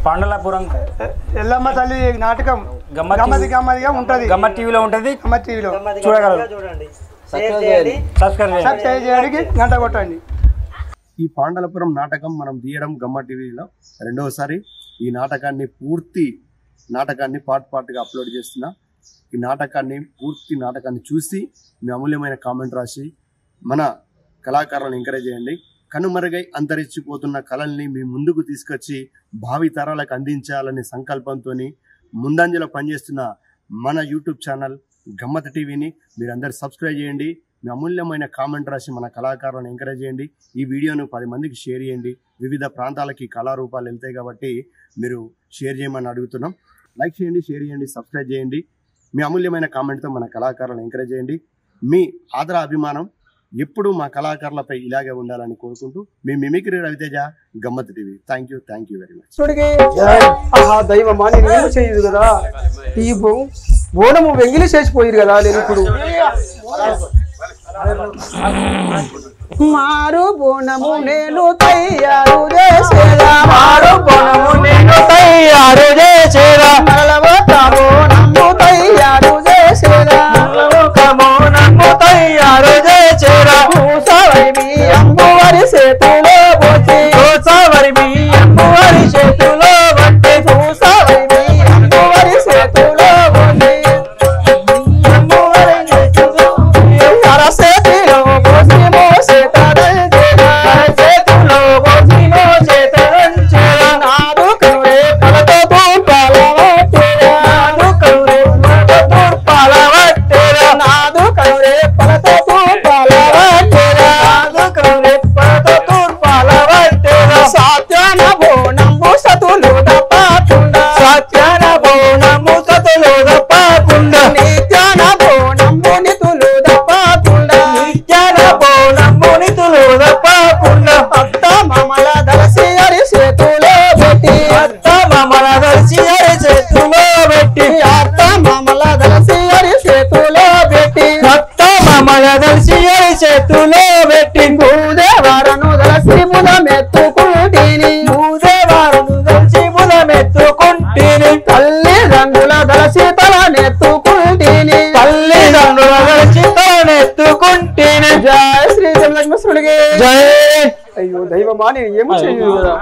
పాండలాపురం ఎల్లమ్మ తల్లి నాటకం గమ్మత్ గమ్మది గమ్మదిగా ఉంటది గమ్మత్ టీవీలో ఉంటుంది గమ్మ టీవీలో చూడగలరు చూడండి సబ్స్క్రైబ్ చేయండి సబ్స్క్రైబ్ చేయండి సబ్స్క్రైబ్ చేయడానికి గంట కొట్టండి ఈ పాండలపురం నాటకం మనం తీయడం గమ్మ టీవీలో రెండవసారి ఈ నాటకాన్ని పూర్తి నాటకాన్ని పార్ట్ పార్ట్గా అప్లోడ్ చేస్తున్నా ఈ నాటకాన్ని పూర్తి నాటకాన్ని చూసి మీ అమూల్యమైన కామెంట్ రాసి మన కళాకారులను ఎంకరేజ్ చేయండి కనుమరుగై అంతరించిపోతున్న కళల్ని మీ ముందుకు తీసుకొచ్చి భావి తరాలకు అందించాలనే సంకల్పంతో ముందంజలో పనిచేస్తున్న మన యూట్యూబ్ ఛానల్ గమ్మత్ టీవీని మీరందరూ సబ్స్క్రైబ్ చేయండి మీ అమూల్యమైన కామెంట్ రాసి మన కళాకారులను ఎంకరేజ్ చేయండి ఈ వీడియోను పది మందికి షేర్ చేయండి వివిధ ప్రాంతాలకి కళారూపాలు వెళ్తాయి కాబట్టి మీరు షేర్ చేయమని అడుగుతున్నాం లైక్ చేయండి షేర్ చేయండి సబ్స్క్రైబ్ చేయండి మీ అమూల్యమైన కామెంట్తో మన కళాకారులను ఎంకరేజ్ చేయండి మీ ఆదర అభిమానం ఎప్పుడూ మా కళాకారులపై ఇలాగే ఉండాలని కోరుకుంటూ మీ mimicry Raviteja Gammat TV thank you thank you very much చూడికి ఆహా దైవమా నేను ఏమి చేయదు కదా ఈ బో- బోనము వెంగిలి చేసిపోయారు కదా నేను ఇప్పుడు మారు బోనము నేను తయారు చేసేదా మారు బోనము నేను తయారు చేసేదా మరలవోక బోనము తయారు చేసేదా మరలవోక బోనము తయారు చేసేదా పూసవై మీ అమ్మవారి చేతిలో పోసి పూసవై మీ అమ్మవారి చేతిలో పట్టి పూసవై మీ అమ్మవారి చేతిలో పోసి అమ్మవారి చేతిలో అరసేతిలో పోసి మోసేతరంచెల చేతిలో పోసి మోసేతరంచెల నాదు కనురే పలతో తూర్పాల వట్టెల నాదు కనురే పలతో తూర్పాల వట్టెల నాదు కనురే పలతో తూర్పాల వట్టెల నాదు కనురే పలతో తూర్పాల వట్టెల సాత్యాన బోనంబు సతులు తప్పకుండా సాత్యాన బోనంబు సతులు తప్పకుండా నిత్యాన బోనంబు నితులు తప్పకుండా నిత్యాన బోనంబు నితులు తప్పకుండా అత్త మమల దలసి అరి చేతులో పెట్టి అత్త మమల దలసి అరి చేతులో పెట్టి అత్త మమల దలసి అరి చేతులో పెట్టి అత్త మమల దలసి అరి చేతులో పెట్టి భూదేవారను దలసి ముదమెత్తుకుంటిని భూదేవారను దలసి ముదమెత్తుకుంటిని తల్లిదండ్రుల దలసి తలనెత్తుకుంటిని తల్లిదండ్రుల దలసి తలనెత్తుకుంటిని జయ శ్రీ లక్ష్మణుడికి జయ అయ్యో దైవమా నేను ఏమో చేయదు కదా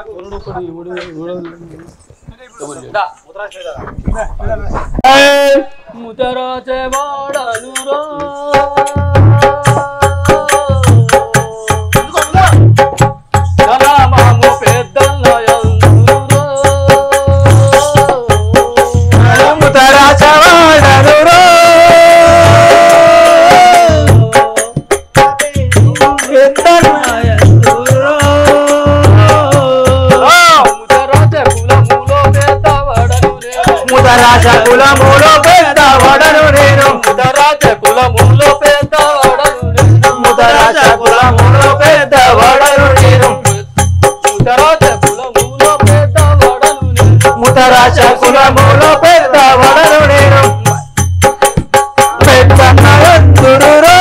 ముదరాజ కులములో పెద్ద వడను నేను ముదరాజ కులములో పెద్ద వడను నేను ముదరాజ కులములో పెద్ద వడను నేను ముదరాజ కులములో పెద్ద వడను నేను ముదరాజ కులములో పెద్ద వడను నేను పెద్దన్న ఎందురురో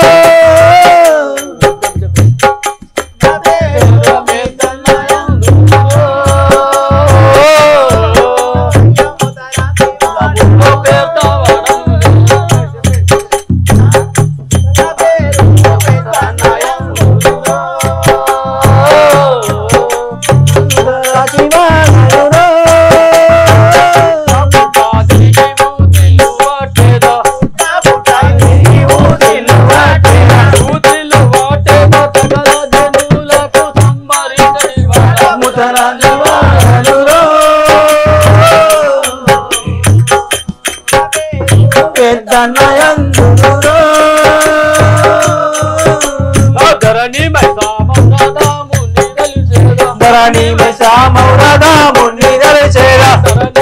ధరణి మౌరదా ముని దలిచేరా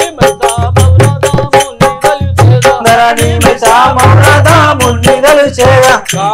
ధరణి మౌరదా ముని దలిచేరా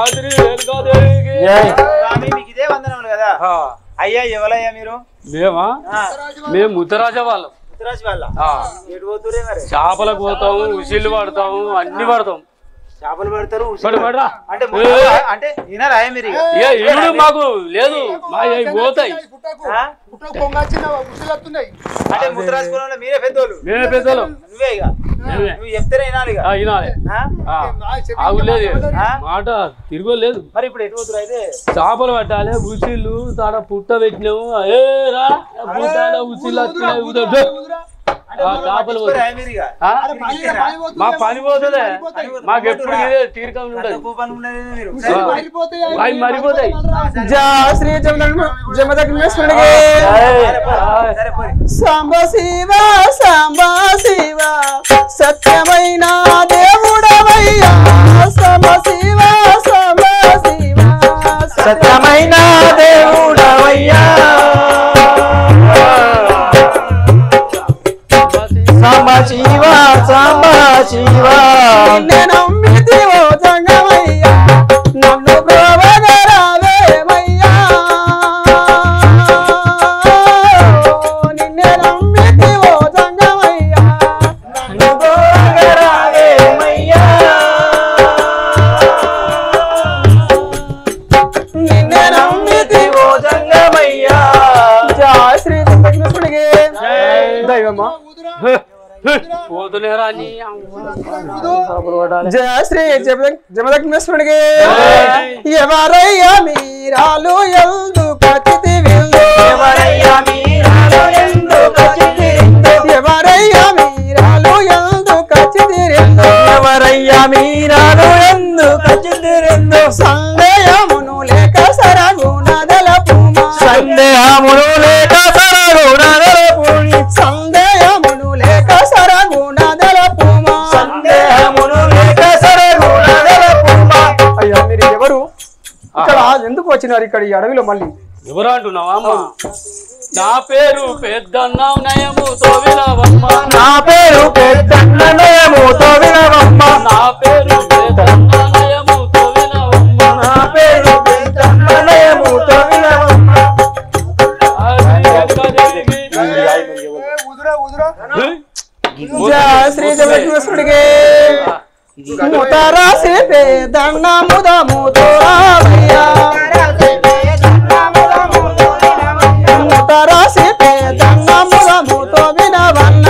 స్వామి మీకు ఇదే వందనములు కదా అయ్యా ఎవరయ్యా మీరు మేమా ఆ, మేము ముత్తరాజ వాళ్ళం ఉత్తరాజు వాళ్ళ ఆ, ఎటు పోతురే మరి చేపలకు పోతాము ఉసిళ్ళు పడతాము అన్ని పడతాం చేపలు పడతారు ఉసురు పడు, పడురా. అంటే ఏ. అంటే వినరా మీరు ఇక? ఇక ఇల్లు మాకు లేదు మా అవి పోతాయి ఆ? పుట్టకు పొంగాల్సిన ఉసులత్తున్నాయి అంటే ముద్రాజ్ కులంలో మీరే పెద్దోళ్ళు మేమే పెద్దలు నువ్వే ఇక మేమే. నువ్వు చెప్తేనే వినాలి ఇక ఆ, వినాలి ఆ? ఆ, ఆగులేదు ఆ? మాట తిరగలేదు మరి ఇప్పుడు ఎటు పోతురు అయితే చేపలు పట్టాలి ఉసిళ్ళు తాడ పుట్ట పెట్టినాము ఏ రా పుట్టాల ఉసిళ్ళు వచ్చినాయి ఉదరు. అంటే ఆ, ఊళ్ళో చేపలు పట్టించుకోరా మీరు ఇక? ఆ? తిరిగిరా? మా పని పోతుందే మాకు ఎప్పుడు ఇదే తీరిక అంత ఉండదు కూపన్ ఉన్నది మీరు అవి మరిపోతాయి జా శ్రీ జమదగ్నేశ్వరుడికి సరే పోరి, సరే పోరి. సాంబ శివ సాంబ శివ సత్యమైన దేవుడవయ్యా సాంబ శివ సాంబ శివ సత్యమైన దేవుడవయ్యా సాంబ శివ సాంబ శివ నేను మిదివో జంగమయ్యా నన్ను బ్రోవగరావేమయ్యా నిన్నే నమ్మితివో జంగమయ్యా నన్ను బ్రోవగరావేమయ్యా నిన్నే నమ్మితివో జంగమయ్యా జయ శ్రీ జగన్మోహనుడికి దైవమా పోతులేరా అని జయ శ్రీ జమదగ్నేశ్వరుడికి ఎవరయ్యా మీరాలు ఎందు కచితి విందు ఎవరయ్యా మీరాలు ఎందు కచితి ఎవరయ్యా మీరాలు ఎందు కచితి ఎవరయ్యా మీరాలు ఎందు కచితి సందేహమును లేక సరగుణ దలపుమా సందేహమును లేక సరగుణ దలపుని సందేహమును లేక సరగుణ దలపుమా సందేహమును లేక సరగుణ దలపుమా అయ్యా మీరు ఎవరు ఇక్కడ ఎందుకు వచ్చినారు ఇక్కడ ఈ అడవిలో మళ్ళీ ఎవరు అంటున్నావా అమ్మ నా పేరు పెద్దన్న నయముతో వినవమ్మ నా పేరు పెద్దన్నయముతో వినవమ్మ నా పేరు పెద్దన్న నయముతో వినవమ్మ నా పేరు పెద్దన్నయముతో వినవమ్మ అది ఎక్కడికి? ఉదురా ఉదురా జయ శ్రీ జగన్మోహనుడికి ముతరాసి పేదన్న ముదముతో రావయ్యా ముతరాసి పేదన్న ముదముతో వినవన్న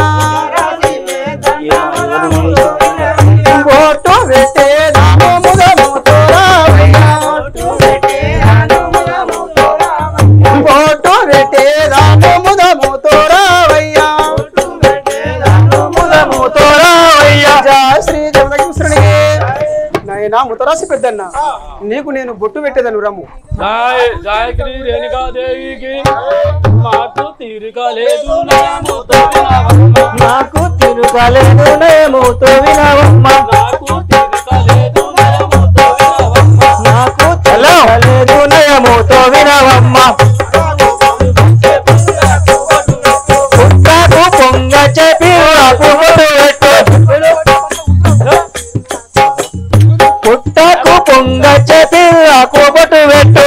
బోటు పెట్టేదాము ముదముతో రావయ్యా బోటు పెట్టేదాము ముదముతో రావయ్యా ముదముతో రావయ్యా జయ శ్రీ జగన్మోహనుడికి నాయనా ముతరాసి పెద్దన్న నీకు నేను బొట్టు పెట్టేదను రమ్ము గాయ గాయత్రి రేణుకాదేవికి మాకు తీరిక లేదు నయముతో వినవమ్మ నాకు తిరుగలేదు నేముతో వినవమ్మ నాకు తీరిక లేదు నయముతో వినవమ్మ నాకు తెలవలేదు నయముతో వినవమ్మ పుట్టకు పొంగ చెప్పి నాకు బొట్టు పెట్టు పుట్టకు పొంగ చెప్పి నాకు బొట్టు పెట్టు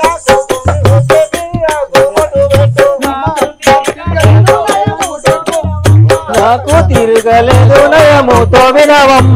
నాకు తిరగలేదు నయముతో వినవమ్మ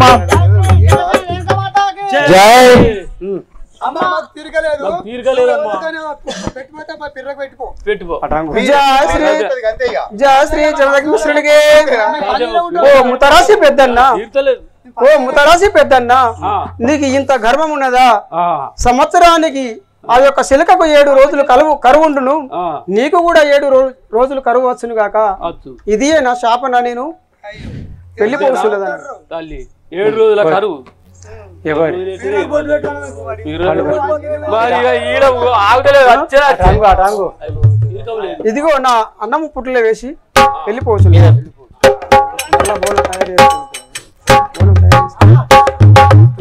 జై అమ్మ మాకు తిరగలేదు నాకు తిరగలేదమ్మా. అందుకని పెట్టుకుంటే మా పిర్రకు పెట్టుకో పెట్టుకో జయ శ్రీ అంతే ఇక జయ శ్రీ జగన్మోహనుడికి ఓ ముతరాసి పెద్దన్న తీర్చలేదు ఓ ముతరాసి పెద్దన్న ఆ. నీకు ఇంత గర్వం ఉన్నదా ఆ, సంవత్సరానికి ఆ యొక్క శిలకకు ఏడు రోజులు కరువు కరువుండును ఆ, నీకు కూడా ఏడు రో- రోజులు కరువు వచ్చును గాక అచ్చు ఇది నా శాపన నేను వెళ్ళిపోతున్నదా తల్లి ఏడు రోజుల కరువు ఎవరు మీరు మరి ఇక ఈడ ఆగుతలేదు వచ్చే టాంగు, ఆ టాంగు. తీరికం లేదు ఇదిగో నా అన్నం పుట్టులో వేసి వెళ్ళిపోవచ్చు మళ్ళా బోనం తయారు చేసుకుంటా. బోనం తయారు చేసుకుంటా.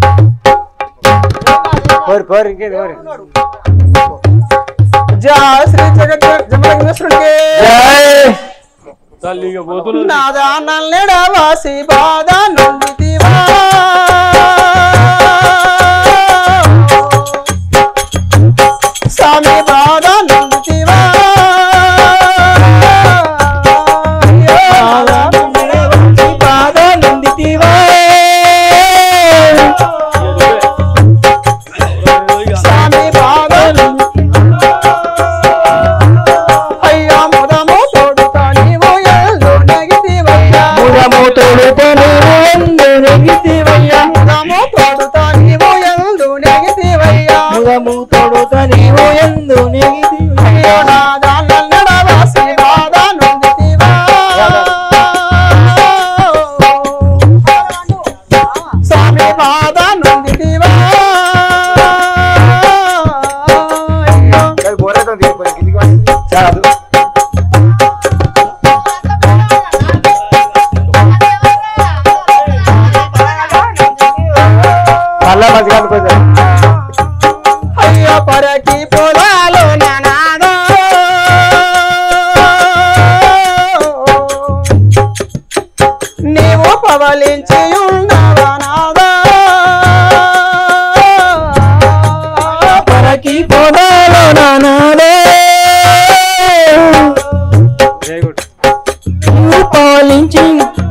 జయ శ్రీ జగత్ జమలింగేశ్వరుడికి తల్లి ఇక పోతున్నది నాదా నల్లెడవాసి బాధ నొందితివా స్వామి బాధ నొందితివా బాధ నొందితివా అయ్యో నాదా నన్నడవాసి బాధ నొందితివా స్వామి బాధ నొందితివా అయ్యో బోరేతో తీసుకొని కిందికి వండి. చాలు మళ్ళా మంచిగా అనుకోవచ్చు అయ్యో పరకి పొలాలు నానాదో నీవు పవలించి ఉన్నవా నాదా పరకి పొలాలు నానాదో వెరీ గుడ్ నీవు పవలించి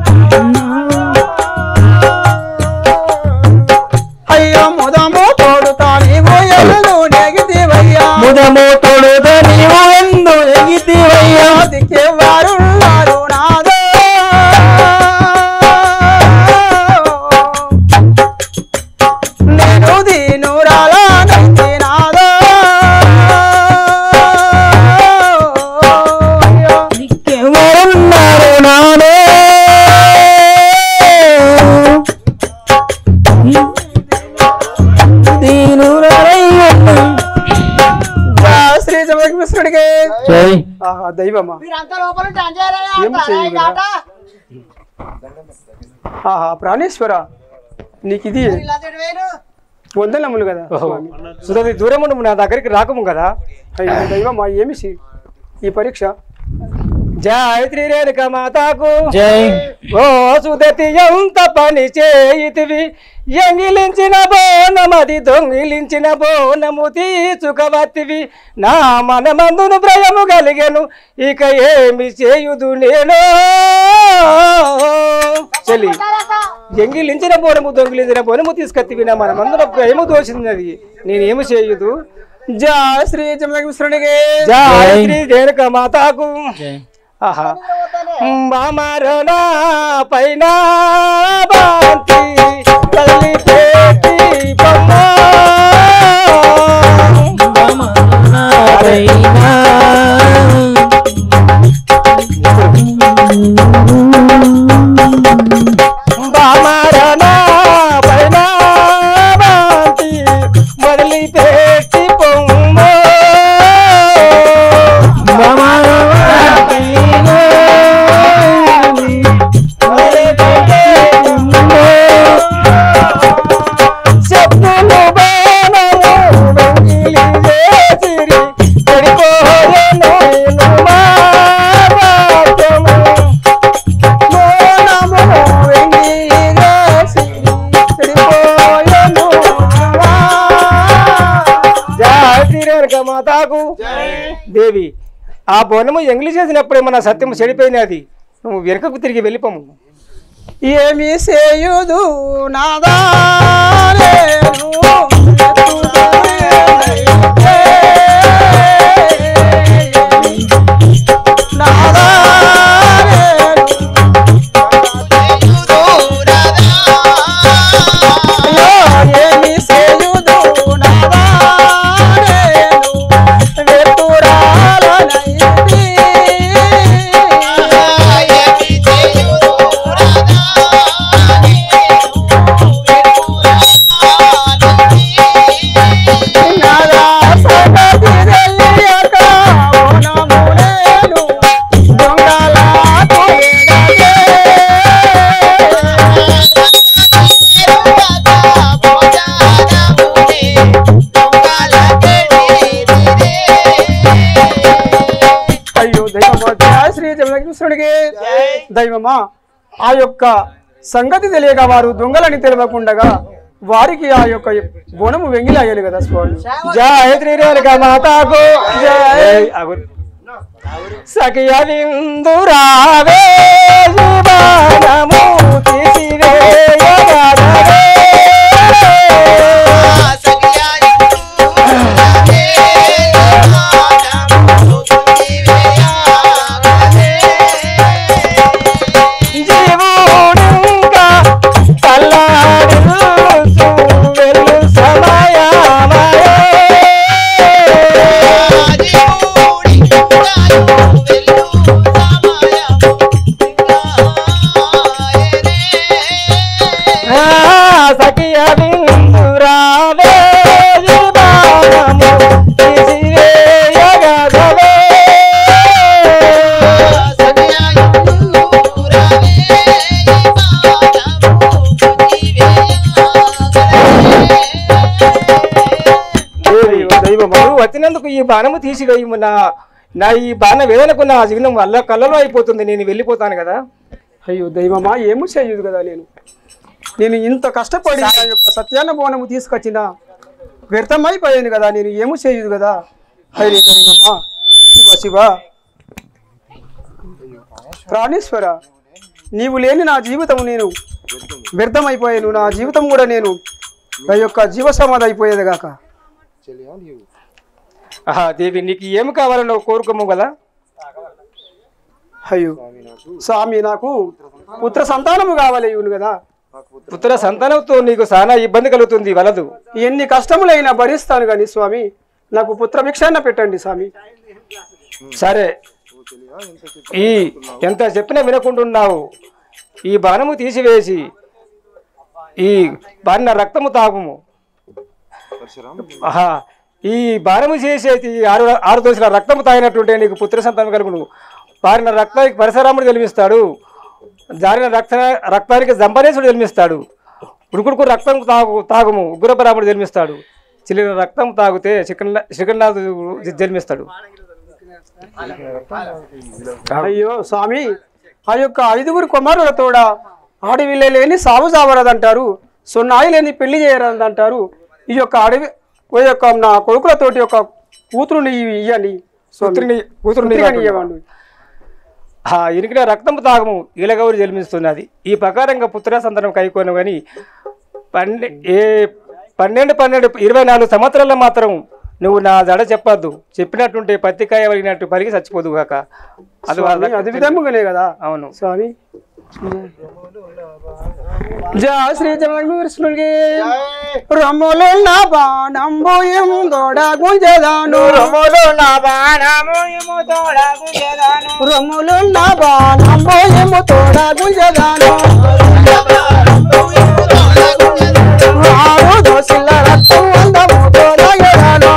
అయ్యో ముదము తోడుతా నీవు ఎల్లు నెగితివయ్యా ముదము తోడుతా నీవు ఎందు నెగితివయ్యా దిక్కెవారున్నారు నాదో నేను దీనురాలా నైతి నాదో దిక్కెవరున్నారు నాదో శ్రీ జగన్కృష్ణుడికి ఆహా, దైవమా ఏం చేయగలరా? ఆహా ప్రాణేశ్వర నీకు ఇది వందనములు కదా స్వామి. సుధది దూరం ఉండు నా దగ్గరికి రాకము కదా అయ్యో దైవమా ఏమి సి- ఈ పరీక్ష జయ శ్రీ రేణుక మాతాకు జై ఓ సుదతి ఎంత పని చేయితివి ఎంగిలించిన బోనమది దొంగిలించిన బోనము తీసుకవత్తివి నా మనమందును భయము కలిగెను ఇక ఏమి చేయుదు నేను చెల్లి ఎంగిలించిన బోనము దొంగిలించిన బోనము తీసుకొత్తివి నా మనమందున భయము దోషింది నేనేమి చేయుదు జా శ్రీ జగన్కృష్ణుడికి జయ శ్రీ రేణుక మాతాకు జై ఆహా బామరనా పైన బాంతి తల్లి పేటి బొమ్మ బామరనా పైన బాంతి మొదలి పేటి బొమ్మ చెప్పులు బాణము వెంగిలి వేసిరి పడిపోయెను మా రాజ్యము. మోనము వెంగిలేసి చెడిపోయెను మా. జయ శ్రీరేణుక మాతాకు దేవి ఆ బోనము ఎంగిలి చేసినప్పుడే మన సత్యం చెడిపోయినది నువ్వు వెనుకకు తిరిగి వెళ్ళిపోము ఏమి చేయుదు నాదా నేను నాదా నేను ఏమి చేయుదు నాదా నేను వెతురాలనైతి నాదా సంగతి తెలియక ఓనమునేను దొంగలకు ఎడగే. అయ్యో దైవమా జయ శ్రీ జగన్కృష్ణుడికి దైవమా ఆ యొక్క సంగతి తెలియక వారు దొంగలని తెలియకుండగా వారికి ఆ యొక్క బోనము వెంగిలి అయ్యాలి కదా స్వామి జయ శ్రీరేణుక మాతాకు జయ అగు సఖియ విందురావే జీవనము తీసివేయగలవే. జీవుడింకా తల్లాడిల్లుచు వెళ్ళు సమయమయే. బాణము తీసివేయి నా నా ఈ బాణ వేదనకు నా జీవనం వల్ల కళ్ళలో అయిపోతుంది నేను వెళ్ళిపోతాను కదా అయ్యో దైవమా ఏమో చేయదు కదా నేను నేను ఇంత కష్టపడి నా యొక్క సత్యాన్న బోనము తీసుకొచ్చిన వ్యర్థమైపోయాను కదా నేను ఏమో చేయదు కదా హరి దైవమా శివ శివ ప్రాణేశ్వర నీవు లేని నా జీవితం నేను వ్యర్థమైపోయాను నా జీవితం కూడా నేను నా యొక్క జీవ సమాధి అయిపోయేది కాక ఆహా దేవి నీకు ఏమి కావాలో కోరుకోము కదా అయ్యో స్వామి నాకు పుత్ర సంతానము కావాలి ఇవును కదా పుత్ర సంతానంతో నీకు చాలా ఇబ్బంది కలుగుతుంది వలదు ఎన్ని కష్టములైనా భరిస్తాను కానీ స్వామి నాకు పుత్ర భిక్షాన్న పెట్టండి స్వామి సరే ఈ ఎంత చెప్పినా వినకుంటున్నావు ఈ బాణము తీసివేసి ఈ బాణ రక్తము తాగుము ఆహా ఈ బాణము చేసేది ఆరు ఆరు దోశల రక్తము తాగినట్టుంటే నీకు పుత్ర సంతానం కలుగును వారిన రక్తానికి పరశురాముడు జన్మిస్తాడు జారిన రక్త రక్తానికి జంబనేశుడు జన్మిస్తాడు ఉడుకుడుకు రక్తం తాగు తాగుము ఉగ్రపరాముడు జన్మిస్తాడు చిల్లిన రక్తం తాగితే చికెన్ చికెన్నాథుడు జన్మిస్తాడు అయ్యో స్వామి ఆ యొక్క ఐదుగురు కుమారులతోడ ఆడవిల్లే లేని సాగు చావరదంటారు సొన్నాయి లేని పెళ్లి చేయరదంటారు ఈ యొక్క అడవి ఓ యొక్క నా కొడుకులతోటి ఒక కూతురుని ఇయ్యండి కూతురిని కూతురుని ఇవ్వండి ఆ ఇరికిన రక్తము తాగము ఈలగౌరి జన్మిస్తున్నది ఈ ప్రకారంగా పుత్ర సంతానం కైకోను కానీ పన్నె ఏ పన్నెండు పన్నెండు ఇరవై నాలుగు సంవత్సరాల్లో మాత్రం నువ్వు నా జడ చెప్పొద్దు చెప్పినట్టుంటే పత్తికాయ వలిగినట్టు పలికి చచ్చిపోదు కాక అది వాళ్ళ అది విధముగానే కదా అవును స్వామి జయ శ్రీ జగన్కృష్ణుడికి రమ్ములు నా బాణంబోయం దోడ గుంజదాను రమ్ములు నా బాణంబోయము తోడ గుంజదాను రమ్ములు నా బాణంబోయము తోడ గుంజదాను ఆరు దోసిల్ల రక్తం అందము తోడగదాను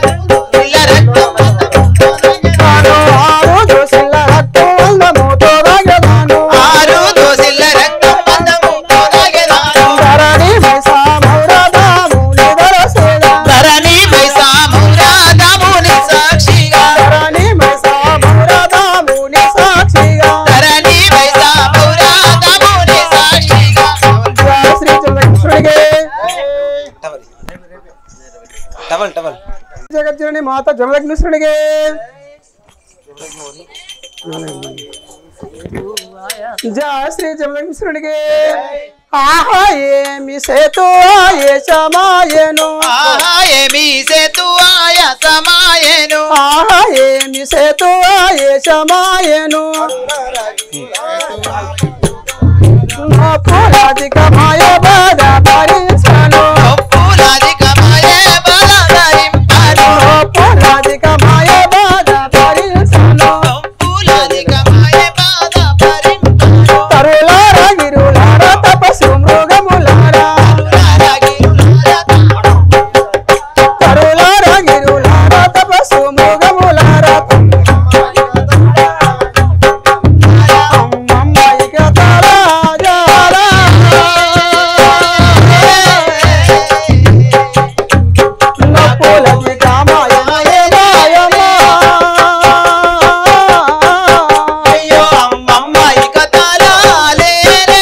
ఆరు దోసిల్ల రక్తం అందము తోడగదాను ఆరు దోసిల్ల రక్తం పందము తోడగెదాను. ధరణి మైసా మౌరదాము నిదరసేదా ధరణి వైసామురాదముని సాక్షిగా ధరణి మైసా మౌరదాము ని సాక్షిగా ధరణి వైసామురాదముని సాక్షిగా జయ శ్రీ చంద్రకృష్ణుడికి టవల్ టవల్ జగజ్జనని మాత జమలగ్నిశ్వరుడికి జయ శ్రీ జమలగ్నిశ్వరుడికి ఆహా ఏమి సేతు ఏ సమాయను ఆహా ఏమి సేతువాయ సమాయను ఆహా ఏమి సేతు ఏ సమాయను నా పురాధిక మాయ బాధ భరించను ఒప్పులాధికమాయే బలధరింపను పురాధిక మాయ బాధ భరించను ఒప్పులాధికమాయే బాధ భరింపను తరులారా గిరులారా తపస్సు మృగములారా తరులారా గిరులారా తపస్సు మృగములారా అమ్మమ్మాయిక తారా జారా. నొప్పులకి కామాయమయే మాయమ్మ. అయ్యో అమ్మమ్మ ఇక తలాలేరే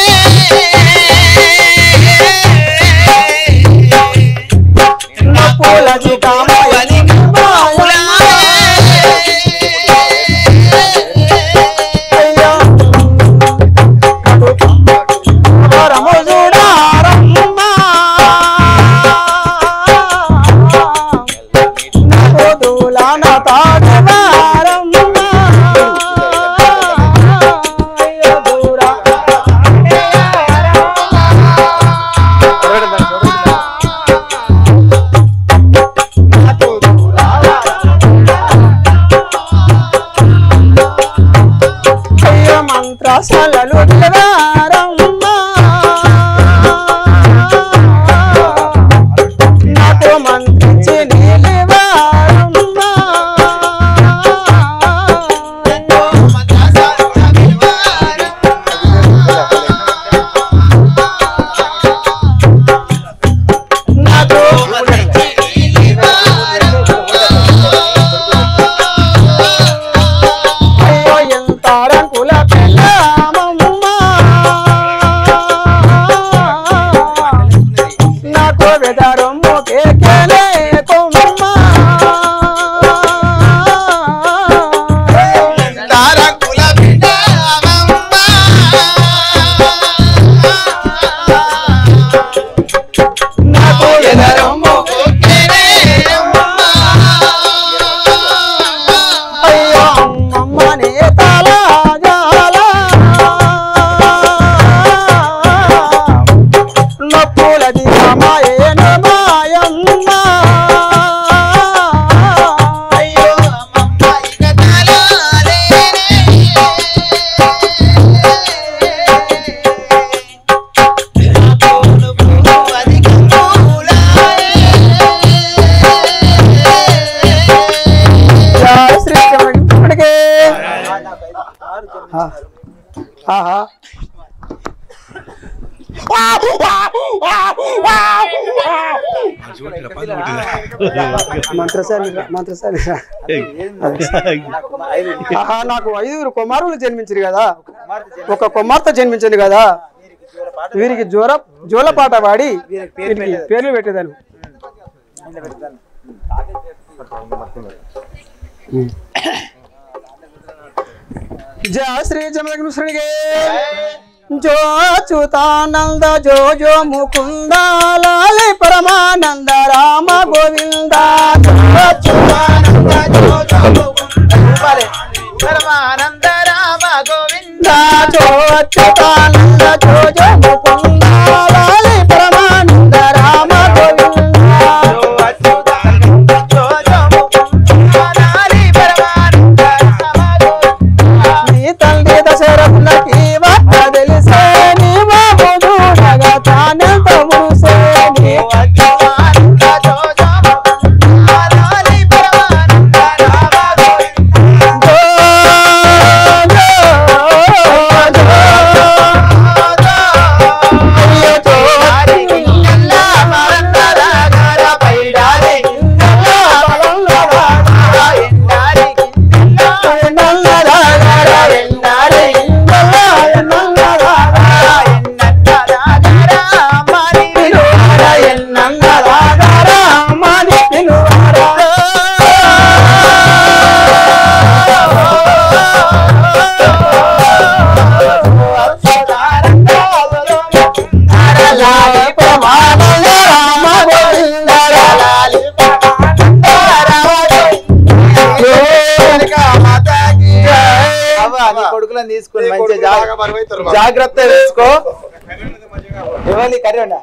నొప్పులకి కామాయమయే మాయమ్మ. అయ్యో. వరము చూడారమ్మ. పొదులాన తాడువారమ్మ. అయ్యో దూరా. అయ్యో మంత్రశాలలు వారమ్మ. నాకు మంత్రించి నీలివారమ్మ. నాకు ఆ. ఆహా మంత్రసారి మంత్రసారి ఆహా నాకు ఐదుగురు కుమారులు జన్మించారు కదా ఒక కుమార్తె జన్మించింది కదా వీరికి జోర జోలపాట పాడి వీరికి పేర్లు పెట్టేదాను జయ శ్రీ జమదగ్నుశ్రుడిగే జో అచ్యుతానంద జో జో ముకుంద లాలి పరమానంద రామ గోవింద జో అచ్యుతానంద జో జో పరమానంద రామ గోవింద జో అచ్యుతానంద జో జో ముకుంద లాలి పరమానంద రామ గోవింద నీ తండ్రి దశరథులకి వార్త తెలిసే నీ బాబు చూడగా తానెంత మురిసే నీ జో జో జో అయ్యో జో కొడుకులను తీసుకుని మంచి జాగ్రత్త తీసుకో ఇవ్వాలి కర్రీ ఉండ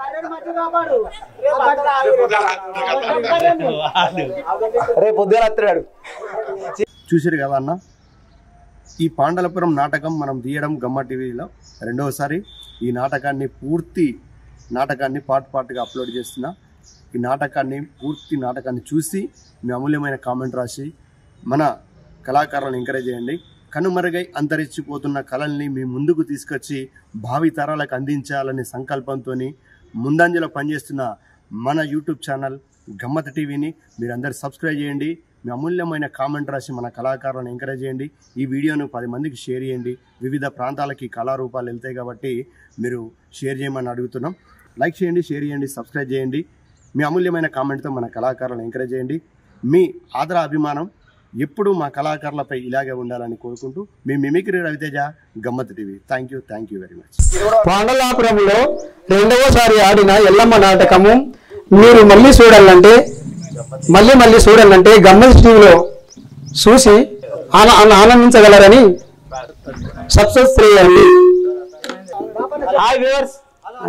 రేపు పొద్దున వస్తున్నాడు చూసారు కదా అన్న ఈ పాండలపురం నాటకం మనం తీయడం గమ్మ టీవీలో రెండవసారి ఈ నాటకాన్ని పూర్తి నాటకాన్ని పార్ట్ పార్ట్గా అప్లోడ్ చేస్తున్నా ఈ నాటకాన్ని పూర్తి నాటకాన్ని చూసి మీ అమూల్యమైన కామెంట్ రాసి మన కళాకారులను ఎంకరేజ్ చేయండి కనుమరుగై అంతరించిపోతున్న కళల్ని మీ ముందుకు తీసుకొచ్చి భావి తరాలకు అందించాలనే సంకల్పంతో ముందంజలో పనిచేస్తున్న మన యూట్యూబ్ ఛానల్ గమ్మత్ టీవీని మీరందరూ సబ్స్క్రైబ్ చేయండి మీ అమూల్యమైన కామెంట్ రాసి మన కళాకారులను ఎంకరేజ్ చేయండి ఈ వీడియోను పది మందికి షేర్ చేయండి వివిధ ప్రాంతాలకి కళారూపాలు వెళ్తాయి కాబట్టి మీరు షేర్ చేయమని అడుగుతున్నాం లైక్ చేయండి షేర్ చేయండి సబ్స్క్రైబ్ చేయండి మీ అమూల్యమైన కామెంట్తో మన కళాకారులను ఎంకరేజ్ చేయండి మీ ఆదర అభిమానం ఎప్పుడూ మా కళాకారులపై ఇలాగే ఉండాలని కోరుకుంటూ మీ mimicry Raviteja Gammat TV thank you thank you very much పాండలాపురంలో రెండవసారి ఆడిన ఎల్లమ్మ నాటకము మీరు మళ్ళీ చూడాలంటే మళ్ళీ మళ్ళీ చూడాలంటే గమ్మత్ టీవీలో చూసి ఆన ఆన- ఆనందించగలరని సబ్స్క్రైబ్ చేయండి హాయ్ వ్యూవర్స్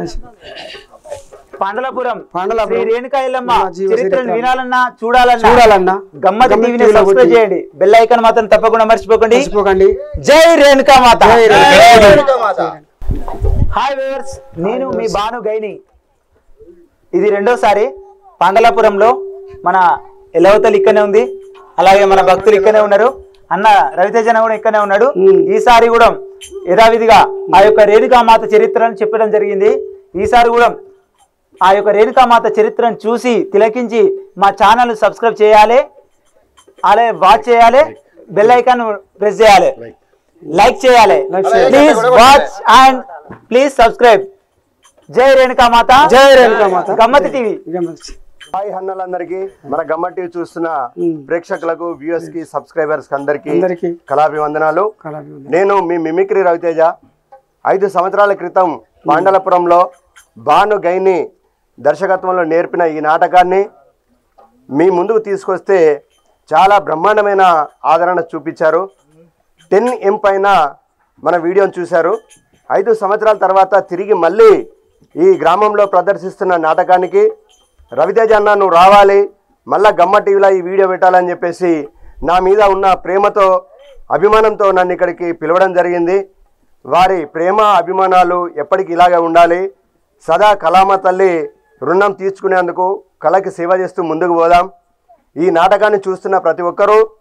పాండలపురం పాండలాపురం. శ్రీ రేణుకా ఎల్లమ్మ మా జీవ చరిత్రను చరిత్ర. వినాలన్నా చూడాలన్నా చూడాలన్నా గమ్మత్ గమ్మత్ టీవీని టీవీలో సబ్స్క్రైబ్ కొట్టి. చేయండి బెల్ ఐకాన్ మాత్రం తప్పకుండా మర్చిపోకండి మర్చిపోకండి జై రేణుకా మాత జై రేణుకా మాత. హాయ్ వ్యూవర్స్ నేను మీ బాను గైని ఇది రెండోసారి పాండలాపురంలో మన ఎలవతలు ఇక్కడనే ఉంది అలాగే మన భక్తులు ఇక్కడనే ఉన్నారు అన్న రవితేజన కూడా ఇక్కడనే ఉన్నాడు మ్మ్. ఈసారి కూడా యథావిధిగా ఆ యొక్క రేణుకామాత చరిత్రను చెప్పడం జరిగింది ఈసారి కూడా ఆ యొక్క రేణుకామాత చరిత్రను చూసి తిలకించి మా ఛానల్ సబ్స్క్రైబ్ చేయాలి అలాగే వాచ్ చేయాలి బెల్ ఐకాన్ ప్రెస్ చేయాలి లైక్ చేయాలి Like చేయాలి. Please watch and please subscribe జై రేణుకామాత జై రేణుకామాత. గమ్మతి టీవీ గమ్మత్. హాయ్ హన్నలందరికీ మన గమ్మ టీవీ చూస్తున్న మ్మ్. ప్రేక్షకులకు వ్యూవర్స్ కి సబ్స్క్రైబర్స్ అందరికీ అందరికీ కళాభివందనాలు కళాభివందనం. నేను మీ మిమిక్రీ రవితేజ ఐదు సంవత్సరాల క్రితం పాండలపురంలో భాను గైని దర్శకత్వంలో నేర్పిన ఈ నాటకాన్ని మీ ముందుకు తీసుకొస్తే చాలా బ్రహ్మాండమైన ఆదరణ చూపించారు టెన్ ఎం పైన మన వీడియోని చూశారు ఐదు సంవత్సరాల తర్వాత తిరిగి మళ్ళీ ఈ గ్రామంలో ప్రదర్శిస్తున్న నాటకానికి రవితేజ అన్న నువ్వు రావాలి మళ్ళా గమ్మ టీవీలో ఈ వీడియో పెట్టాలని చెప్పేసి నా మీద ఉన్న ప్రేమతో అభిమానంతో నన్ను ఇక్కడికి పిలవడం జరిగింది వారి ప్రేమ అభిమానాలు ఎప్పటికీ ఇలాగే ఉండాలి సదా కళామ తల్లి రుణం తీర్చుకునేందుకు కళకి సేవ చేస్తూ ముందుకు పోదాం ఈ నాటకాన్ని చూస్తున్న ప్రతి ఒక్కరూ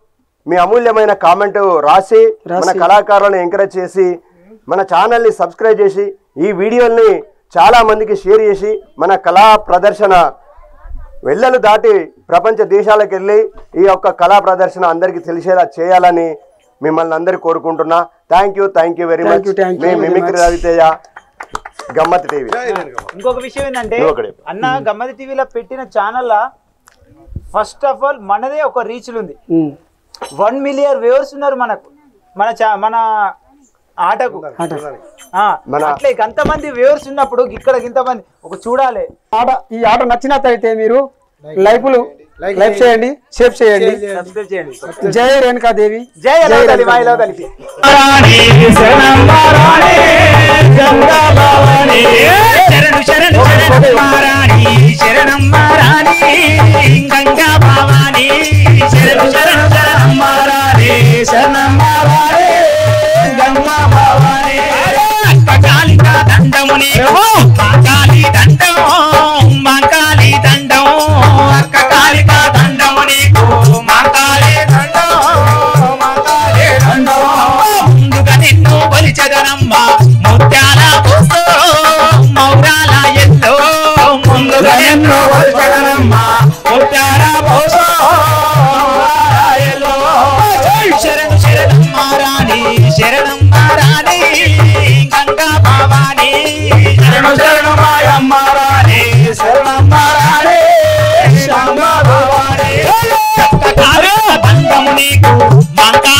మీ అమూల్యమైన కామెంట్ రాసి మన కళాకారులను ఎంకరేజ్ చేసి మన ఛానల్ని సబ్స్క్రైబ్ చేసి ఈ వీడియోల్ని చాలా మందికి షేర్ చేసి మన కళా ప్రదర్శన వెళ్ళలు దాటి ప్రపంచ దేశాలకు వెళ్ళి ఈ యొక్క కళా ప్రదర్శన అందరికీ తెలిసేలా చేయాలని మిమ్మల్ని అందరు కోరుకుంటున్నా thank you thank you very Thank much you, thank you మీ very mimicry much. Raviteja Gammat TV ఇంకొక విషయం ఏంటంటే నువ్వు ఒకడే. అన్న గమ్మది టీవీలో పెట్టిన ఛానల్ ఫస్ట్ ఆఫ్ ఆల్ మనదే ఒక రీచ్లు ఉంది ఉమ్. వన్ మిలియన్ వ్యూవర్స్ ఉన్నారు మనకు మన చా- మన ఆటకు ఆ, మన- అట్లే అంతమంది వ్యూవర్స్ ఉన్నప్పుడు ఇక్కడ ఇంతమంది ఒక చూడాలి ఆట ఈ ఆట నచ్చినట్లయితే మీరు లైఫ్లు లైక్ చేయండి షేర్ చేయండి సబ్స్క్రైబ్ చేయండి జై రేణుకాదేవి జై అలవదలి మాయలో కలిపి శరణు శరణు శరణం మారాణి శరణం మారాణి గంగా భవాని శరణు శరణు శరణం మారాణి శరణం మారాణి గంగా భవాని కాళికా దండముని కాళీ దండం మా కాళీ దండం అక్క కాళికా దండముని మా కాళీ దండం మా కాళీ దండం ముందుగా నిన్ను కొలిచెదనమ్మ ముత్యాల పూసో మౌరాల ఎల్లో ముందుగా నిన్ను కొలిచెదనమ్మ ముత్యాల పూసో మౌరాల ఎల్లో. శరణు శరణం మారాణి శరణం మారాణి గంగా భవాని శరణు శరణు మాయమ్మ రాణి శరణం మారాణి గంగా భవాని బంధము నీకు మంగా